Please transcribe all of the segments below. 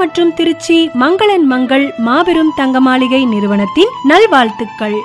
மற்றும் திருச்சி மங்களன் மங்கள் மாபெரும் தங்க மாளிகை நிறுவனத்தின் நல்வாழ்த்துக்கள்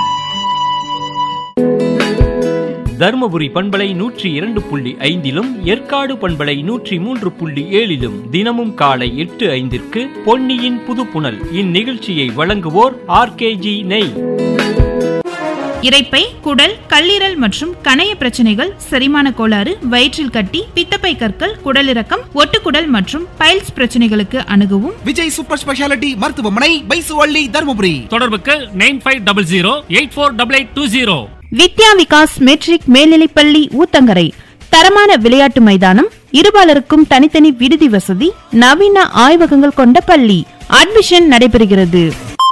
தருமபுரி பண்பலை நூற்றி இரண்டு புள்ளி ஐந்திலும் ஏற்காடு பண்பலை நூற்றி மூன்று புள்ளி ஏழிலும் தினமும் காலை எட்டு ஐந்திற்கு பொன்னியின் புதுப்புணல் இந்நிகழ்ச்சியை வழங்குவோர் ஆர்கேஜி நெய் இரைப்பை குடல் கல்லீரல் மற்றும் கணைய பிரச்சனைகள் செரிமான கோளாறு வயிற்றில் கட்டி பித்தப்பை கற்கள் குடலிறக்கம் ஒட்டுக்குடல் மற்றும் பைல்ஸ் பிரச்சனைகளுக்கு அணுகவும் விஜய் சூப்பர் ஸ்பெஷாலிட்டி மருத்துவமனை பைசுவள்ளி தருமபுரி தொடர்புக்கு nine five double zero eight four double eight two zero Vidya Vikas matric மேல்நிலைப்பள்ளி ஊத்தங்கரை தரமான விளையாட்டு மைதானம் இருபாலருக்கும் தனித்தனி விடுதி வசதி நவீன ஆய்வகங்கள் கொண்ட பள்ளி அட்மிஷன் நடைபெறுகிறது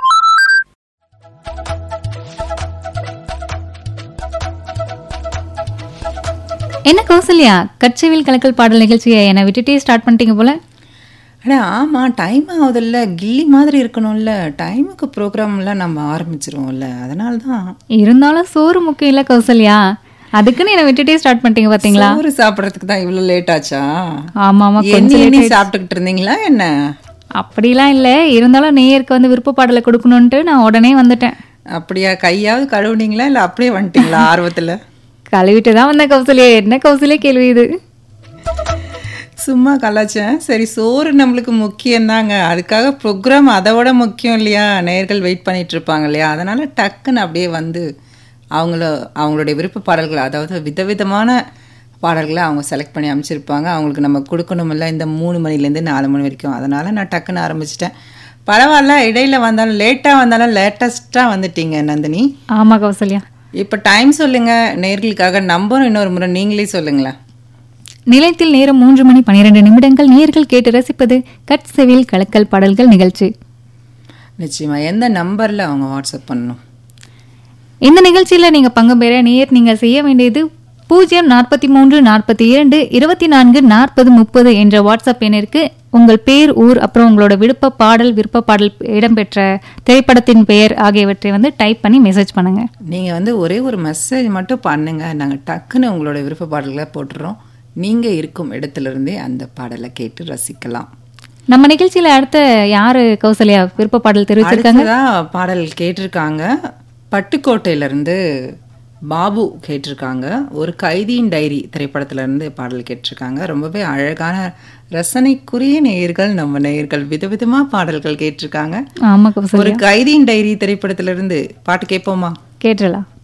என்ன கௌசல்யா கட்சவில் கலக்கல் பாடல் நிகழ்ச்சியை என்னை விட்டுட்டே ஸ்டார்ட் பண்ணிட்டீங்க போல அடா ஆமாம் டைம் ஆகுதுல்ல கில்லி மாதிரி இருக்கணும்ல டைமுக்கு ப்ரோக்ராம்லாம் நம்ம ஆரம்பிச்சிருவோம்ல அதனால தான் இருந்தாலும் சோறு முக்கியம் இல்ல கௌசல்யா அதுக்குன்னு என்னை விட்டுட்டே ஸ்டார்ட் பண்ணிட்டீங்க பாத்தீங்களா சோறு சாப்பிட்றதுக்கு தான் இவ்வளோ லேட் ஆச்சா ஆமா ஆமா எண்ணி கொஞ்சம் எண்ணி late ஆயிடுச்சு. சாப்பிட்டுக்கிட்டு இருந்தீங்களா என்ன அப்படிலாம் இல்ல இருந்தாலும் நேயருக்கு வந்து விருப்ப பாடலை கொடுக்கணும்ட்டு நான் உடனே வந்துட்டேன் அப்படியா கையாவது கழுவுனீங்களா இல்லை அப்படியே வந்துட்டீங்களா ஆர்வத்தில் கழுவிட்டு தான் வந்தேன் கௌசல்யா என்ன கௌசல்யா கேள்வி இது சும்மா கலாச்சேன் சரி சோறு நம்மளுக்கு முக்கியம்தாங்க அதுக்காக ப்ரோக்ராம் அதை விட முக்கியம் இல்லையா நேர்கள் வெயிட் பண்ணிட்டு இருப்பாங்க இல்லையா அதனால டக்குன்னு அப்படியே வந்து அவங்கள அவங்களுடைய விருப்ப பாடல்கள் அதாவது விதவிதமான பாடல்களை அவங்க செலக்ட் பண்ணி அமைச்சிருப்பாங்க அவங்களுக்கு நம்ம கொடுக்கணுமில்ல இந்த மூணு மணிலேருந்து நாலு மணி வரைக்கும் அதனால நான் டக்குன்னு ஆரம்பிச்சிட்டேன் பரவாயில்ல இடையில வந்தாலும் லேட்டாக வந்தாலும் லேட்டஸ்ட்டாக வந்துட்டீங்க நந்தினி ஆமா கௌசல்யா இப்போ டைம் சொல்லுங்க நேர்களுக்காக நம்பரும் இன்னொரு முறை நீங்களே சொல்லுங்களேன் நிலையத்தில் நேரம் மூன்று மணி பனிரெண்டு நிமிடங்கள் நேயர்கள் கேட்டு ரசிப்பது கட் செவில் கலக்கல் பாடல்கள் நிகழ்ச்சி நிச்சயமா எந்த நம்பரில் அவங்க வாட்ஸ்அப் பண்ணணும் இந்த நிகழ்ச்சியில நீங்க பங்கு பெற நேயர் நீங்க செய்ய வேண்டியது பூஜ்ஜியம் நாற்பத்தி மூன்று நாற்பத்தி இரண்டு இருபத்தி நான்கு நாற்பது முப்பது என்ற வாட்ஸ்அப் எண்ணிற்கு உங்கள் பேர் ஊர் அப்புறம் உங்களோட விருப்ப பாடல் விருப்ப பாடல் இடம்பெற்ற திரைப்படத்தின் பெயர் ஆகியவற்றை வந்து டைப் பண்ணி மெசேஜ் பண்ணுங்க நீங்கள் வந்து ஒரே ஒரு மெசேஜ் மட்டும் பண்ணுங்க நாங்கள் டக்குன்னு உங்களோட விருப்ப பாடல்களை போட்டுறோம் நீங்கள் இருக்கும் இடத்துல இருந்தே அந்த பாடலை கேட்டு ரசிக்கலாம் நம்ம நிகழ்ச்சியில அடுத்த யாரு கௌசல்யா விருப்ப பாடல் தெரிவிச்சிருக்காங்க அடுத்ததா பாடல் கேட்டிருக்காங்க பட்டுக்கோட்டையிலேருந்து பாபு கேட்டிருக்காங்க ஒரு கைதியின் டைரி திரைப்படத்துல இருந்து பாடல் கேட்டிருக்காங்க ரொம்பவே அழகான ரசனைக்குரிய நேயர்கள் நம்ம நேயர்கள் விதவிதமா பாடல்கள் கேட்டிருக்காங்க ஆமா ஒரு கௌசல்யா கைதியின் டைரி திரைப்படத்துல இருந்து பாட்டு கேட்போமா கேட்டுடலாம்